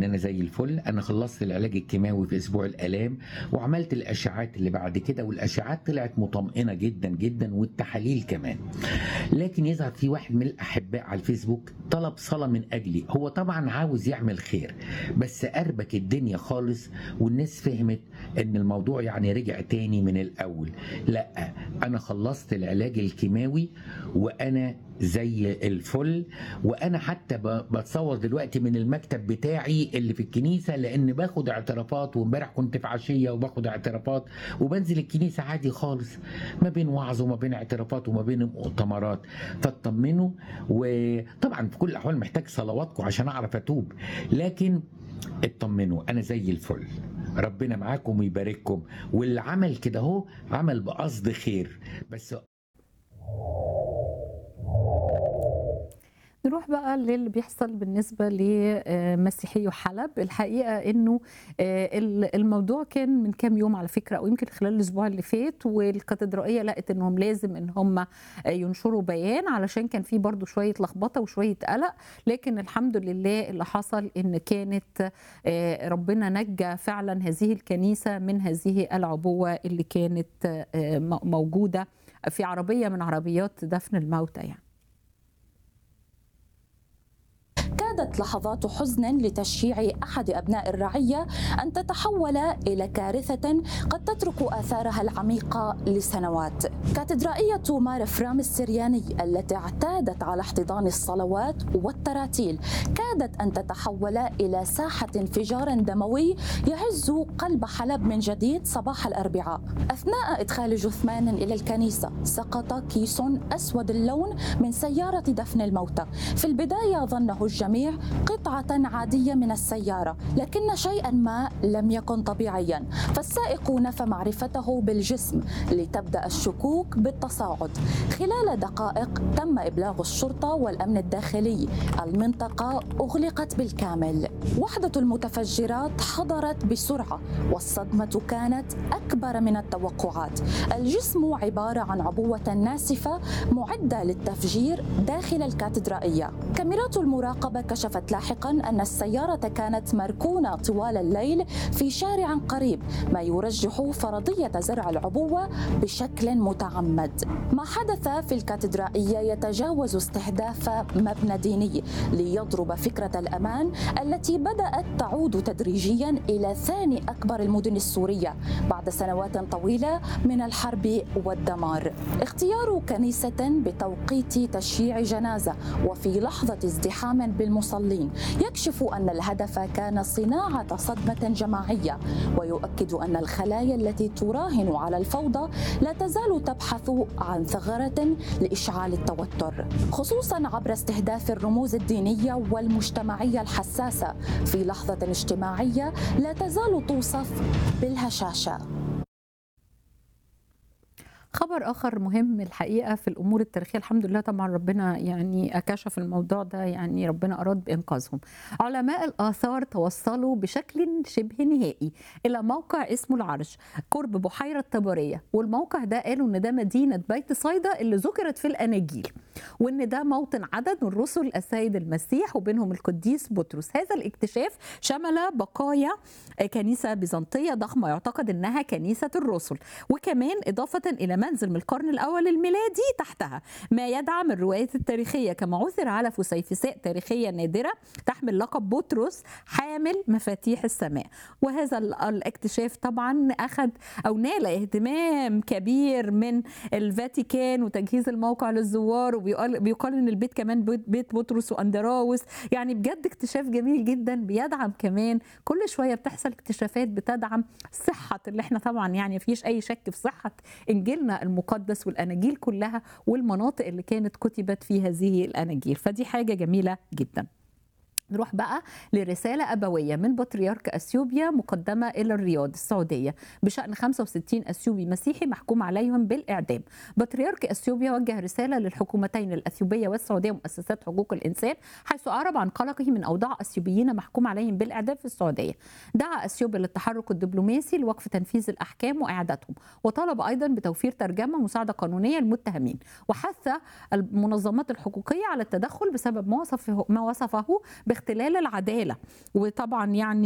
انا زي الفل انا خلصت العلاج الكيماوي في اسبوع الالام وعملت الاشعاعات اللي بعد كده والاشعاعات طلعت مطمئنه جدا جدا والتحاليل كمان لكن يظهر في واحد من الاحباء على الفيسبوك طلب صلاه من اجلي هو طبعا عاوز يعمل خير بس اربك الدنيا خالص والناس فهمت ان الموضوع يعني رجع تاني من الاول لا انا خلصت العلاج الكيماوي وانا زي الفل وانا حتى ب- بتصور دلوقتي من المكتب بتاعي اللي في الكنيسه لان باخد اعترافات وامبارح كنت في عشيه وباخد اعترافات وبنزل الكنيسه عادي خالص ما بين وعظ وما بين اعترافات وما بين مؤتمرات فاطمنوا وطبعا في كل الاحوال محتاج صلواتكم عشان اعرف اتوب لكن اطمنوا انا زي الفل ربنا معاكم ويبارككم واللي عمل كده اهو عمل بقصد خير بس نروح بقى للي بيحصل بالنسبة لمسيحي حلب الحقيقة انه آه، ال- الموضوع كان من كام يوم على فكرة او يمكن خلال الاسبوع اللي فات والكاتدرائية لقت انهم لازم ان هم آه، ينشروا بيان علشان كان في برضو شوية لخبطة وشوية قلق لكن الحمد لله اللي حصل ان كانت آه، ربنا نجى فعلا هذه الكنيسة من هذه العبوة اللي كانت آه، م- موجودة في عربية من عربيات دفن الموتى يعني كادت لحظات حزن لتشييع احد ابناء الرعيه ان تتحول الى كارثه قد تترك اثارها العميقه لسنوات. كاتدرائيه مار فرام السرياني التي اعتادت على احتضان الصلوات والتراتيل كادت ان تتحول الى ساحه انفجار دموي يهز قلب حلب من جديد صباح الاربعاء. اثناء ادخال جثمان الى الكنيسه سقط كيس اسود اللون من سياره دفن الموتى. في البدايه ظنه الجميع قطعة عادية من السيارة لكن شيئا ما لم يكن طبيعيا فالسائق نفى معرفته بالجسم لتبدأ الشكوك بالتصاعد خلال دقائق تم إبلاغ الشرطة والأمن الداخلي المنطقة أغلقت بالكامل وحدة المتفجرات حضرت بسرعة والصدمة كانت أكبر من التوقعات الجسم عبارة عن عبوة ناسفة معدة للتفجير داخل الكاتدرائية كاميرات المراقبة كشفت لاحقا أن السيارة كانت مركونة طوال الليل في شارع قريب ما يرجح فرضية زرع العبوة بشكل متعمد ما حدث في الكاتدرائية يتجاوز استهداف مبنى ديني ليضرب فكرة الأمان التي بدأت تعود تدريجيا إلى ثاني أكبر المدن السورية بعد سنوات طويلة من الحرب والدمار اختيار كنيسة بتوقيت تشييع جنازة وفي لحظة ازدحام بالمصلين يكشف أن الهدف كان صناعة صدمة جماعية ويؤكد أن الخلايا التي تراهن على الفوضى لا تزال تبحث عن ثغرة لإشعال التوتر خصوصا عبر استهداف الرموز الدينية والمجتمعية الحساسة في لحظة اجتماعية لا تزال توصف بالهشاشة خبر اخر مهم الحقيقه في الامور التاريخيه الحمد لله طبعا ربنا يعني كشف الموضوع ده يعني ربنا اراد بانقاذهم علماء الاثار توصلوا بشكل شبه نهائي الى موقع اسمه العرش قرب بحيره طبريه والموقع ده قالوا ان ده مدينه بيت صيدا اللي ذكرت في الاناجيل وان ده موطن عدد من رسل السيد المسيح وبينهم القديس بطرس هذا الاكتشاف شمل بقايا كنيسه بيزنطيه ضخمه يعتقد انها كنيسه الرسل وكمان اضافه الى منزل من القرن الاول الميلادي تحتها ما يدعم الروايات التاريخيه كما عثر على فسيفساء تاريخيه نادره تحمل لقب بطرس حامل مفاتيح السماء وهذا ال- الاكتشاف طبعا اخذ او نال اهتمام كبير من الفاتيكان وتجهيز الموقع للزوار وبيقال بيقال ان البيت كمان بيت بيت بطرس واندراوس يعني بجد اكتشاف جميل جدا بيدعم كمان كل شويه بتحصل اكتشافات بتدعم صحه اللي احنا طبعا يعني مفيش اي شك في صحه انجيلنا المقدس والاناجيل كلها والمناطق اللي كانت كتبت في هذه الاناجيل فدي حاجه جميله جدا نروح بقى لرسالة أبوية من بطريرك أثيوبيا مقدمة إلى الرياض السعودية بشأن 65 أثيوبي مسيحي محكوم عليهم بالإعدام بطريرك أثيوبيا وجه رسالة للحكومتين الأثيوبية والسعودية ومؤسسات حقوق الإنسان حيث أعرب عن قلقه من أوضاع أثيوبيين محكوم عليهم بالإعدام في السعودية دعا أثيوبيا للتحرك الدبلوماسي لوقف تنفيذ الأحكام وإعادتهم وطلب أيضا بتوفير ترجمة ومساعدة قانونية للمتهمين وحث المنظمات الحقوقية على التدخل بسبب ما وصفه, ما وصفه باختلال العداله وطبعا يعني